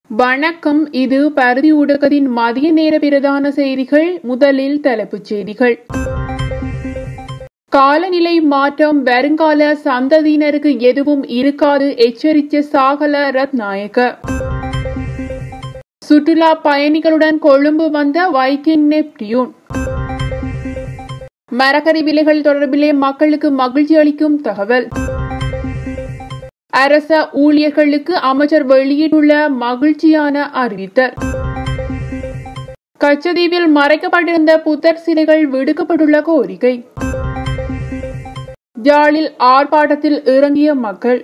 வணக்கம் இது பருதி ஊடகத்தின் மதிய நேர பிரதான செய்திகள் முதலில் தலைப்புச் செய்திகள் காலநிலை மாற்றம் வருங்கால சந்ததியினருக்கு எதுவும் இருக்காது எச்சரித்த சாகல ரத்நாயக்க சுற்றுலா பயணிகளுடன் கொழும்பு வந்த வைக்கிங் நெப்டியூன் மரக்கறி விலைகள் தொடர்பிலே மக்களுக்கு மகிழ்ச்சி அளிக்கும் தகவல் அரச ஊழியர்களுக்கு அமைச்சர் வெளியிட்டுள்ள மகிழ்ச்சியான அறிவித்தல் கச்சதீவில் மறைக்கப்பட்டிருந்த புத்தர் சிலைகள் விடுக்கப்பட்டுள்ள கோரிக்கை ஜாலில் ஆர்ப்பாட்டத்தில் இறங்கிய மக்கள்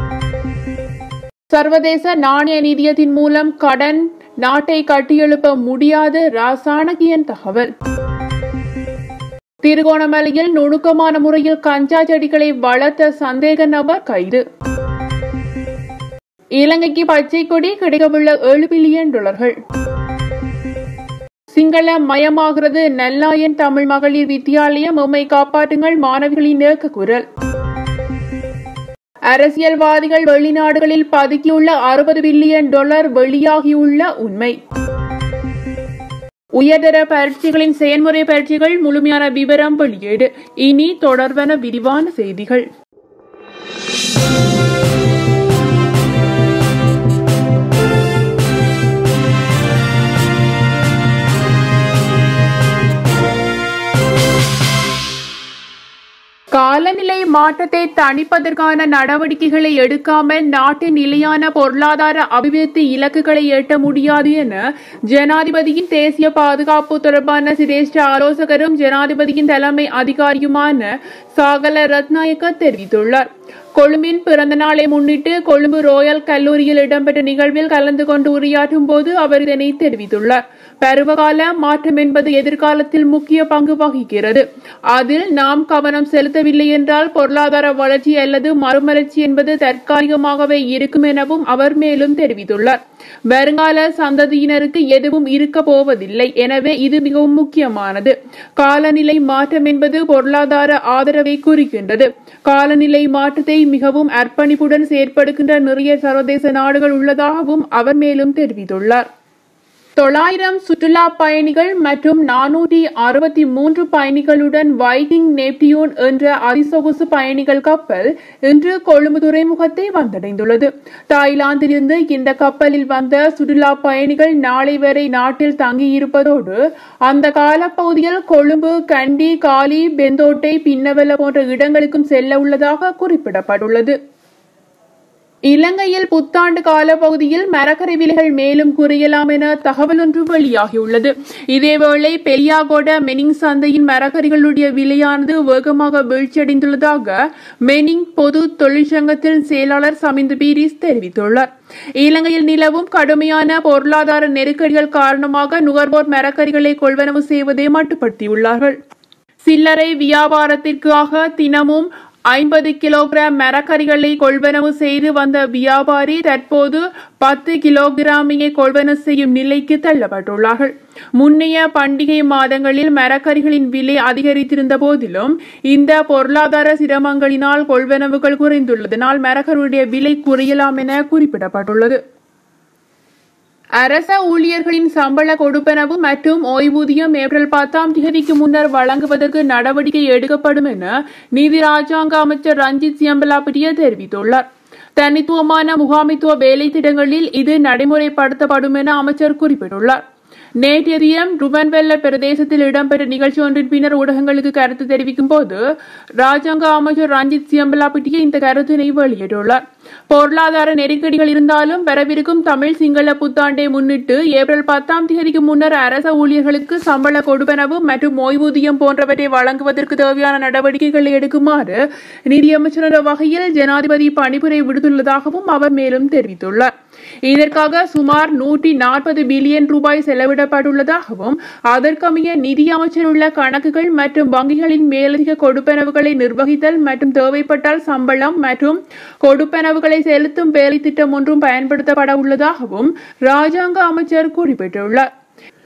சர்வதேச நாணய நிதியத்தின் மூலம் கடன் நாட்டை கட்டியெழுப்ப முடியாது ராசானகியன் தகவல் திருகோணமலையில் நுணுக்கமான முறையில் கஞ்சா செடிகளை வளர்த்த சந்தேக நபர் கைது இலங்கைக்கு பச்சை கொடி கிடைக்கவுள்ள ஏழு பில்லியன் டாலர்கள் சிங்கள மயமாகிறது நல்லாயன் தமிழ் மகளிர் வித்தியாலயம் உம்மை காப்பாற்றுங்கள் மாணவிகளின் இயக்க குரல் அரசியல்வாதிகள் வெளிநாடுகளில் பதுக்கியுள்ள அறுபது பில்லியன் டாலர் வெளியாகியுள்ள உண்மை உயர்தர பரீட்சைகளின் செயல்முறை பரீட்சைகள் முழுமையான விவரம் வெளியீடு இனி தொடர்பான விரிவான செய்திகள் காலநிலை மாற்றத்தை தணிப்பதற்கான நடவடிக்கைகளை எடுக்காமல் நாட்டின் நிலையான பொருளாதார அபிவிருத்தி இலக்குகளை எட்ட முடியாது என ஜனாதிபதியின் தேசிய பாதுகாப்பு தொடர்பான சிரேஷ்ட ஆலோசகரும் ஜனாதிபதியின் தலைமை அதிகாரியுமான சாகல ரத்நாயக்க தெரிவித்துள்ளார் கொழும்பின் பிறந்த நாளை முன்னிட்டு கொழும்பு ரோயல் கல்லூரியில் இடம்பெற்ற நிகழ்வில் கலந்து கொண்டு உரையாற்றும் போது அவர் இதனை தெரிவித்துள்ளார் பருவகால மாற்றம் என்பது எதிர்காலத்தில் முக்கிய பங்கு வகிக்கிறது அதில் நாம் கவனம் செலுத்தவில்லை என்றால் பொருளாதார வளர்ச்சி அல்லது மறுமலர்ச்சி என்பது தற்காலிகமாகவே இருக்கும் எனவும் அவர் மேலும் தெரிவித்துள்ளார் வருங்கால சந்ததியினருக்கு எதுவும் இருக்க போவதில்லை எனவே இது மிகவும் முக்கியமானது காலநிலை மாற்றம் என்பது பொருளாதார ஆதரவை குறிக்கின்றது காலநிலை மாற்றத்தை மிகவும் அர்ப்பணிப்புடன் செயற்படுகின்ற நிறைய சர்வதேச நாடுகள் உள்ளதாகவும் அவர் மேலும் தெரிவித்துள்ளார் தொள்ளாயிரம் சுற்றுலா பயணிகள் மற்றும் நானூற்றி அறுபத்தி மூன்று பயணிகளுடன் வைக்கிங் நெப்டியூன் என்ற அதிசொகுசு பயணிகள் கப்பல் இன்று கொழும்பு துறைமுகத்தை வந்தடைந்துள்ளது தாய்லாந்திலிருந்து இந்த கப்பலில் வந்த சுற்றுலா பயணிகள் நாளை வரை நாட்டில் தங்கியிருப்பதோடு அந்த காலப்பகுதியில் கொழும்பு கண்டி காலி பெந்தோட்டை பின்னவெல்ல போன்ற இடங்களுக்கும் செல்ல உள்ளதாக குறிப்பிடப்பட்டுள்ளது இலங்கையில் புத்தாண்டு கால பகுதியில் மரக்கறி விலைகள் மேலும் குறையலாம் என தகவல் ஒன்று வெளியாகியுள்ளது இதேவேளை பெரியாகோட மெனிங் சந்தையின் மரக்கறிகளுடைய விலையானது வேகமாக வீழ்ச்சியடைந்துள்ளதாக மெனிங் பொது தொழிற்சங்கத்தின் செயலாளர் சமிந்து பீரிஸ் தெரிவித்துள்ளார் இலங்கையில் நிலவும் கடுமையான பொருளாதார நெருக்கடிகள் காரணமாக நுகர்வோர் மரக்கறிகளை கொள்வனவு செய்வதை மட்டுப்படுத்தியுள்ளார்கள் சில்லறை வியாபாரத்திற்காக தினமும் ஐம்பது கிலோகிராம் மரக்கறிகளை கொள்வனவு செய்து வந்த வியாபாரி தற்போது பத்து கிலோகிராமையை கொள்வனவு செய்யும் நிலைக்கு தள்ளப்பட்டுள்ளார்கள் முன்னைய பண்டிகை மாதங்களில் மரக்கறிகளின் விலை அதிகரித்திருந்த போதிலும் இந்த பொருளாதார சிரமங்களினால் கொள்வனவுகள் குறைந்துள்ளதனால் மரக்கருடைய விலை குறையலாம் என குறிப்பிடப்பட்டுள்ளது அரச ஊழியர்களின் சம்பள கொடுப்பனவு மற்றும் ஓய்வூதியம் ஏப்ரல் பத்தாம் தேதிக்கு முன்னர் வழங்குவதற்கு நடவடிக்கை எடுக்கப்படும் என நீதி ராஜாங்க அமைச்சர் ரஞ்சித் சியம்பலாபிட்டிய தெரிவித்துள்ளார் தனித்துவமான முகாமித்துவ வேலை திட்டங்களில் இது நடைமுறைப்படுத்தப்படும் என அமைச்சர் குறிப்பிட்டுள்ளார் நேற்றைய தினம் ருவன்வெல்ல பிரதேசத்தில் இடம்பெற்ற நிகழ்ச்சி ஒன்றின் பின்னர் ஊடகங்களுக்கு கருத்து தெரிவிக்கும் போது ராஜாங்க அமைச்சர் ரஞ்சித் சியம்பலாபிட்டிய இந்த கருத்தினை வெளியிட்டுள்ளார் பொருளாதார நெருக்கடிகள் இருந்தாலும் வரவிருக்கும் தமிழ் சிங்கள புத்தாண்டை முன்னிட்டு ஏப்ரல் பத்தாம் தேதிக்கு முன்னர் அரச ஊழியர்களுக்கு சம்பள கொடுப்பனவு மற்றும் ஓய்வூதியம் போன்றவற்றை வழங்குவதற்கு தேவையான நடவடிக்கைகளை எடுக்குமாறு நிதியமைச்சர் என்ற வகையில் ஜனாதிபதி பணிபுரை விடுத்துள்ளதாகவும் அவர் மேலும் தெரிவித்துள்ளார் இதற்காக சுமார் நூற்றி நாற்பது பில்லியன் ரூபாய் செலவிடப்பட்டுள்ளதாகவும் அதற்கமைய நிதி அமைச்சர் உள்ள கணக்குகள் மற்றும் வங்கிகளின் மேலதிக கொடுப்பனவுகளை நிர்வகித்தல் மற்றும் தேவைப்பட்டால் சம்பளம் மற்றும் கொடுப்பனவுகளை செலுத்தும் வேலை திட்டம் ஒன்றும் பயன்படுத்தப்பட உள்ளதாகவும் ராஜாங்க அமைச்சர் குறிப்பிட்டுள்ளார்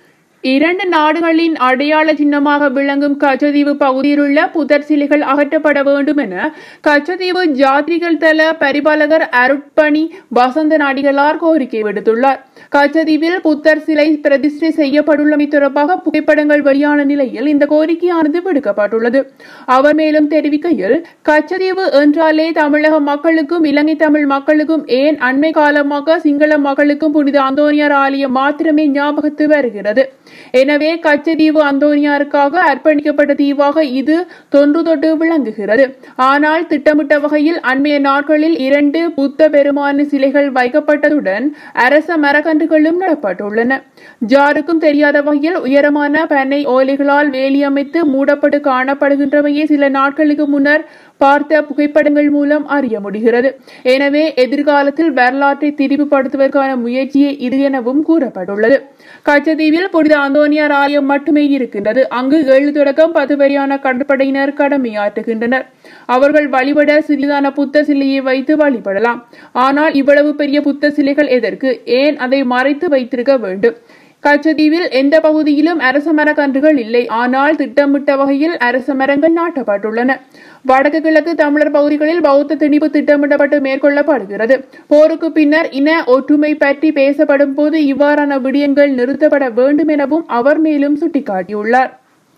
இரண்டு நாடுகளின் அடையாள சின்னமாக விளங்கும் கச்சதீவு பகுதியில் உள்ள புதர் சிலைகள் அகற்றப்பட வேண்டும் என கச்சதீவு ஜாத்ரிகள் தல பரிபாலகர் அருட்பணி வசந்த நாடிகளார் கோரிக்கை விடுத்துள்ளார் கச்சதீவில் புத்தர் சிலை பிரதிஷ்டை செய்யப்பட்டுள்ளமை தொடர்பாக புகைப்படங்கள் வெளியான நிலையில் இந்த கோரிக்கையானது விடுக்கப்பட்டுள்ளது அவர் மேலும் தெரிவிக்கையில் கச்சதீவு என்றாலே தமிழக மக்களுக்கும் இலங்கை தமிழ் மக்களுக்கும் ஏன் அண்மை காலமாக சிங்கள மக்களுக்கும் புனித அந்தோனியார் ஆலயம் மாத்திரமே ஞாபகத்து வருகிறது எனவே கச்சதீவு அந்தோனியாருக்காக அர்ப்பணிக்கப்பட்ட தீவாக இது தொன்று தொட்டு விளங்குகிறது ஆனால் திட்டமிட்ட வகையில் அண்மைய நாட்களில் இரண்டு புத்த பெருமான சிலைகள் வைக்கப்பட்டதுடன் அரச மரக்கன்றுகளும் நடப்பட்டுள்ளன ஜாருக்கும் தெரியாத வகையில் உயரமான பனை ஓலைகளால் வேலி அமைத்து மூடப்பட்டு காணப்படுகின்றவையே சில நாட்களுக்கு முன்னர் பார்த்த புகைப்படங்கள் மூலம் அறிய முடிகிறது எனவே எதிர்காலத்தில் வரலாற்றை திரிவுபடுத்துவதற்கான முயற்சியே இது எனவும் கூறப்பட்டுள்ளது கச்சதீவில் புனித அந்தோனியார் ஆலயம் மட்டுமே இருக்கின்றது அங்கு ஏழு தொடக்கம் பத்து வரையான கடற்படையினர் கடமையாற்றுகின்றனர் அவர்கள் வழிபட சிறிதான புத்த சிலையை வைத்து வழிபடலாம் ஆனால் இவ்வளவு பெரிய புத்த சிலைகள் எதற்கு ஏன் அதை மறைத்து வைத்திருக்க வேண்டும் கச்சதீவில் எந்த பகுதியிலும் அரச மரக்கன்றுகள் இல்லை ஆனால் திட்டமிட்ட வகையில் அரச மரங்கள் நாட்டப்பட்டுள்ளன வடக்கு கிழக்கு தமிழர் பகுதிகளில் பௌத்த திணிப்பு திட்டமிடப்பட்டு மேற்கொள்ளப்படுகிறது போருக்கு பின்னர் இன ஒற்றுமை பற்றி பேசப்படும் போது இவ்வாறான விடயங்கள் நிறுத்தப்பட வேண்டும் எனவும் அவர் மேலும் சுட்டிக்காட்டியுள்ளார்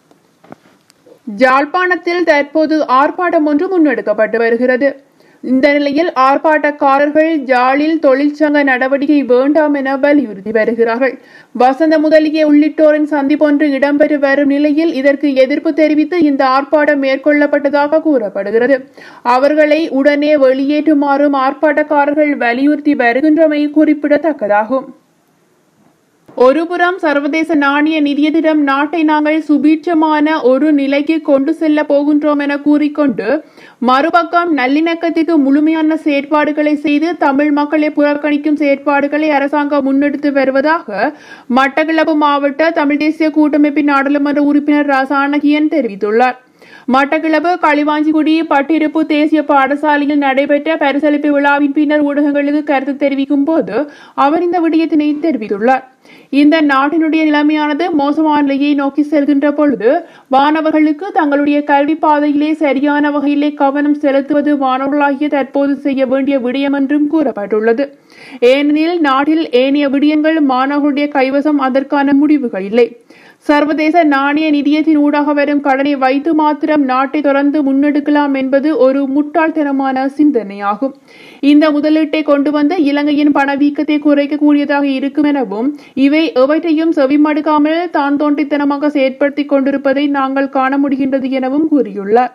ஜாழ்ப்பாணத்தில் தற்போது ஆர்ப்பாட்டம் ஒன்று முன்னெடுக்கப்பட்டு வருகிறது இந்த நிலையில் ஆர்ப்பாட்டக்காரர்கள் ஜாலில் தொழிற்சங்க நடவடிக்கை வேண்டாம் என வலியுறுத்தி வருகிறார்கள் வசந்த முதலிய உள்ளிட்டோரின் சந்திப்பொன்று இடம்பெற்று வரும் நிலையில் இதற்கு எதிர்ப்பு தெரிவித்து இந்த ஆர்ப்பாட்டம் மேற்கொள்ளப்பட்டதாக கூறப்படுகிறது அவர்களை உடனே வெளியேற்றுமாறும் ஆர்ப்பாட்டக்காரர்கள் வலியுறுத்தி வருகின்றமை குறிப்பிடத்தக்கதாகும் ஒருபுறம் சர்வதேச நாணய நிதியத்திடம் நாட்டை நாங்கள் சுபீட்சமான ஒரு நிலைக்கு கொண்டு செல்ல போகின்றோம் என கூறிக்கொண்டு மறுபக்கம் நல்லிணக்கத்திற்கு முழுமையான செயற்பாடுகளை செய்து தமிழ் மக்களை புறக்கணிக்கும் செயற்பாடுகளை அரசாங்கம் முன்னெடுத்து வருவதாக மட்டக்களப்பு மாவட்ட தமிழ் தேசிய கூட்டமைப்பின் நாடாளுமன்ற உறுப்பினர் ராசானகியன் தெரிவித்துள்ளார் மட்டக்களப்பு களிவாஞ்சிக்குடி பட்டிருப்பு தேசிய பாடசாலையில் நடைபெற்ற பரிசளிப்பு விழாவின் பின்னர் ஊடகங்களுக்கு கருத்து தெரிவிக்கும் போது அவர் இந்த விடயத்தினை தெரிவித்துள்ளார் இந்த நாட்டினுடைய நிலைமையானது மோசமான நிலையை நோக்கி செல்கின்ற பொழுது மாணவர்களுக்கு தங்களுடைய கல்வி பாதையிலே சரியான வகையிலே கவனம் செலுத்துவது மாணவர்களாகிய தற்போது செய்ய வேண்டிய விடயம் என்றும் கூறப்பட்டுள்ளது ஏனெனில் நாட்டில் ஏனைய விடயங்கள் மாணவர்களுடைய கைவசம் அதற்கான முடிவுகள் இல்லை சர்வதேச நாணய நிதியத்தின் ஊடாக வரும் கடனை வைத்து மாத்திரம் நாட்டை தொடர்ந்து முன்னெடுக்கலாம் என்பது ஒரு முட்டாள்தனமான சிந்தனையாகும் இந்த முதலீட்டை கொண்டு வந்து இலங்கையின் பணவீக்கத்தை குறைக்கக்கூடியதாக இருக்கும் எனவும் இவை எவற்றையும் செவிமடுக்காமல் தான் தோன்றித்தனமாக செயற்படுத்திக் கொண்டிருப்பதை நாங்கள் காண முடிகின்றது எனவும் கூறியுள்ளார்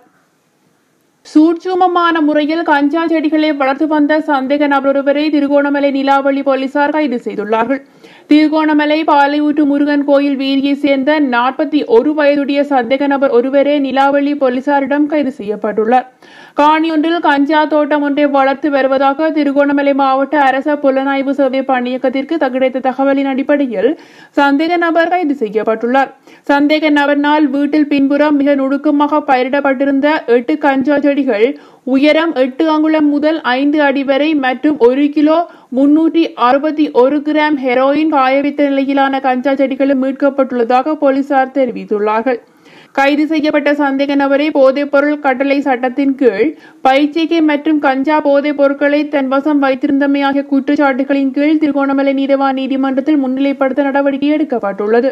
சூட்சுமமான முறையில் கஞ்சா செடிகளை வளர்த்து வந்த சந்தேக நபர் ஒருவரை திருகோணமலை நிலாவளி போலீசார் கைது செய்துள்ளார்கள் திருகோணமலை பாலையூற்று முருகன் கோயில் வீதியை சேர்ந்த நாற்பத்தி ஒரு வயதுடைய சந்தேக நபர் ஒருவரே நிலாவளி போலீசாரிடம் கைது செய்யப்பட்டுள்ளார் காணியொன்றில் கஞ்சா தோட்டம் ஒன்றை வளர்த்து வருவதாக திருகோணமலை மாவட்ட அரச புலனாய்வு சேவை பணியகத்திற்கு கிடைத்த தகவலின் அடிப்படையில் சந்தேக நபர் கைது செய்யப்பட்டுள்ளார் சந்தேக நபரினால் வீட்டில் பின்புறம் மிக நுணுக்கமாக பயிரிடப்பட்டிருந்த எட்டு கஞ்சா செடிகள் உயரம் எட்டு அங்குலம் முதல் ஐந்து அடி வரை மற்றும் ஒரு கிலோ முன்னூற்றி அறுபத்தி ஒரு கிராம் ஹெரோயின் காயவித்த நிலையிலான கஞ்சா செடிகளும் மீட்கப்பட்டுள்ளதாக போலீசார் தெரிவித்துள்ளார்கள் கைது செய்யப்பட்ட சந்தேக நபரை போதைப்பொருள் கட்டளை சட்டத்தின் கீழ் பயிற்சிகை மற்றும் கஞ்சா போதைப் பொருட்களை தன் வசம் வைத்திருந்தமை ஆகிய குற்றச்சாட்டுகளின் கீழ் திருகோணமலை நீதவான் நீதிமன்றத்தில் முன்னிலைப்படுத்த நடவடிக்கை எடுக்கப்பட்டுள்ளது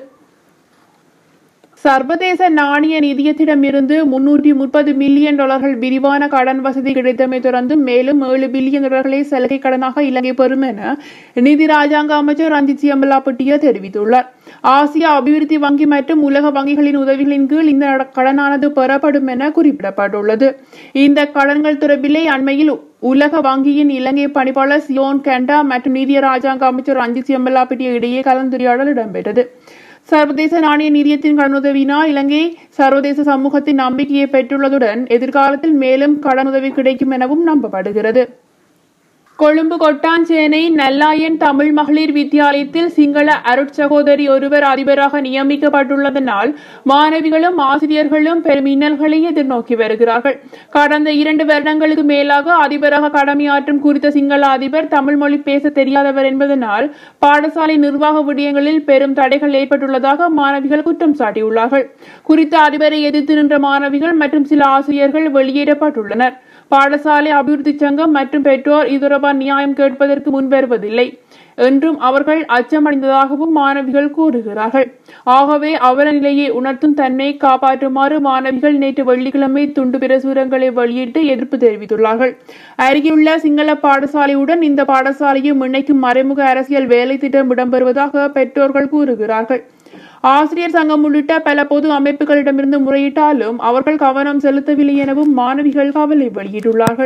சர்வதேச நாணய நிதியத்திடமிருந்து முன்னூற்றி முப்பது மில்லியன் டாலர்கள் விரிவான கடன் வசதி கிடைத்தமை தொடர்ந்து மேலும் ஏழு பில்லியன் டாலர்களை சலுகை கடனாக இலங்கை பெறும் என நிதி ராஜாங்க அமைச்சர் ரஞ்சித் சியம்பலாப்பட்டிய தெரிவித்துள்ளார் ஆசிய அபிவிருத்தி வங்கி மற்றும் உலக வங்கிகளின் உதவிகளின் கீழ் இந்த கடனானது பெறப்படும் என குறிப்பிடப்பட்டுள்ளது இந்த கடன்கள் தொடர்பிலே அண்மையில் உலக வங்கியின் இலங்கை பணிப்பாளர் சியோன் கெண்டா மற்றும் நிதிய ராஜாங்க அமைச்சர் ரஞ்சித் சியம்பலாப்பட்டிய இடையே கலந்துரையாடல் இடம்பெற்றது சர்வதேச நாணய நிதியத்தின் கடனுதவியினால் இலங்கை சர்வதேச சமூகத்தின் நம்பிக்கையை பெற்றுள்ளதுடன் எதிர்காலத்தில் மேலும் கடனுதவி கிடைக்கும் எனவும் நம்பப்படுகிறது கொழும்பு கொட்டாஞ்சேனை நல்லாயன் தமிழ் மகளிர் வித்தியாலயத்தில் சிங்கள அருட்சகோதரி ஒருவர் அதிபராக நியமிக்கப்பட்டுள்ளதனால் மாணவிகளும் ஆசிரியர்களும் பெரும் இன்னல்களை எதிர்நோக்கி வருகிறார்கள் கடந்த இரண்டு வருடங்களுக்கு மேலாக அதிபராக கடமையாற்றும் குறித்த சிங்கள அதிபர் தமிழ் மொழி பேச தெரியாதவர் என்பதனால் பாடசாலை நிர்வாக விடயங்களில் பெரும் தடைகள் ஏற்பட்டுள்ளதாக மாணவிகள் குற்றம் சாட்டியுள்ளார்கள் குறித்த அதிபரை எதிர்த்து நின்ற மாணவிகள் மற்றும் சில ஆசிரியர்கள் வெளியேறப்பட்டுள்ளனர் பாடசாலை அபிவிருத்தி சங்கம் மற்றும் பெற்றோர் இது தொடர்பான நியாயம் கேட்பதற்கு முன்வருவதில்லை என்றும் அவர்கள் அச்சமடைந்ததாகவும் மாணவிகள் கூறுகிறார்கள் ஆகவே அவல நிலையை உணர்த்தும் தன்மையை காப்பாற்றுமாறு மாணவிகள் நேற்று வெள்ளிக்கிழமை துண்டு பிரசுரங்களை வெளியிட்டு எதிர்ப்பு தெரிவித்துள்ளார்கள் அருகிலுள்ள சிங்கள பாடசாலையுடன் இந்த பாடசாலையும் இணைக்கும் மறைமுக அரசியல் வேலை திட்டம் இடம்பெறுவதாக பெற்றோர்கள் கூறுகிறார்கள் ஆசிரியர் சங்கம் உள்ளிட்ட பல பொது அமைப்புகளிடமிருந்து முறையிட்டாலும் அவர்கள் கவனம் செலுத்தவில்லை எனவும் மாணவிகள் கவலை வெளியிட்டுள்ளார்கள்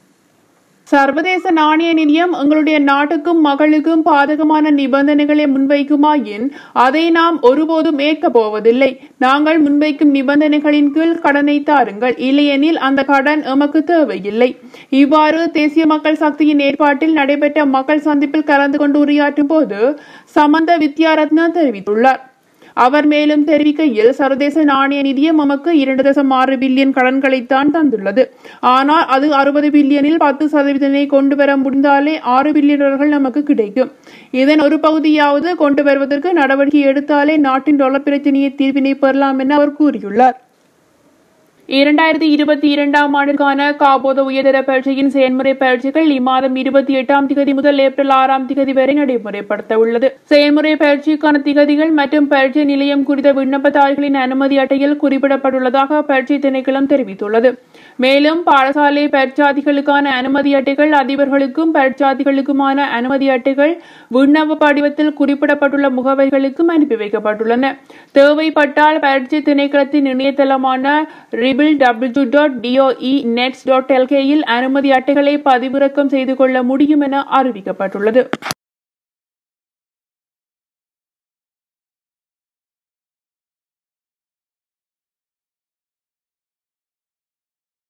சர்வதேச நாணய நிதியம் எங்களுடைய நாட்டுக்கும் மகளுக்கும் பாதகமான நிபந்தனைகளை முன்வைக்குமாயின் அதை நாம் ஒருபோதும் ஏற்கப் போவதில்லை நாங்கள் முன்வைக்கும் நிபந்தனைகளின் கீழ் கடனை தாருங்கள் இல்லையெனில் அந்த கடன் எமக்கு தேவையில்லை இவ்வாறு தேசிய மக்கள் சக்தியின் ஏற்பாட்டில் நடைபெற்ற மக்கள் சந்திப்பில் கலந்து கொண்டு உரையாற்றும் போது சமந்த வித்யாரத்னா தெரிவித்துள்ளார் அவர் மேலும் தெரிவிக்கையில் சர்வதேச நாணய நிதியம் நமக்கு இரண்டு தசம் ஆறு பில்லியன் கடன்களைத்தான் தந்துள்ளது ஆனால் அது அறுபது பில்லியனில் பத்து சதவீதத்தை கொண்டு வர முடிந்தாலே ஆறு பில்லியன் நமக்கு கிடைக்கும் இதன் ஒரு பகுதியாவது கொண்டு வருவதற்கு நடவடிக்கை எடுத்தாலே நாட்டின் டாலர் பிரச்சனையை தீர்வினை பெறலாம் என அவர் கூறியுள்ளார் இரண்டாயிரத்தி இருபத்தி இரண்டாம் ஆண்டிற்கான காபோத உயர்தர பரீட்சையின் செயல்முறை பரீட்சைகள் இம்மாதம் இருபத்தி எட்டாம் திகதி முதல் ஏப்ரல் ஆறாம் திகதி வரை நடைமுறைப்படுத்த உள்ளது செயல்முறை பரீட்சைக்கான திகதிகள் மற்றும் பரீட்சை நிலையம் குறித்த விண்ணப்பதாரர்களின் அனுமதி அட்டையில் குறிப்பிடப்பட்டுள்ளதாக பரீட்சை திணைக்களம் தெரிவித்துள்ளது மேலும் பாடசாலை பரீட்சாதிகளுக்கான அனுமதி அட்டைகள் அதிபர்களுக்கும் பரீட்சாதிகளுக்குமான அனுமதி அட்டைகள் விண்ணப்ப படிவத்தில் குறிப்பிடப்பட்டுள்ள முகவரிகளுக்கும் அனுப்பி வைக்கப்பட்டுள்ளன தேவைப்பட்டால் பரீட்சை திணைக்களத்தின் இணையதளமான triple W dot DOE nets dot எல்கேயில் அனுமதி அட்டைகளை பதிவிறக்கம் செய்து கொள்ள முடியும் என அறிவிக்கப்பட்டுள்ளது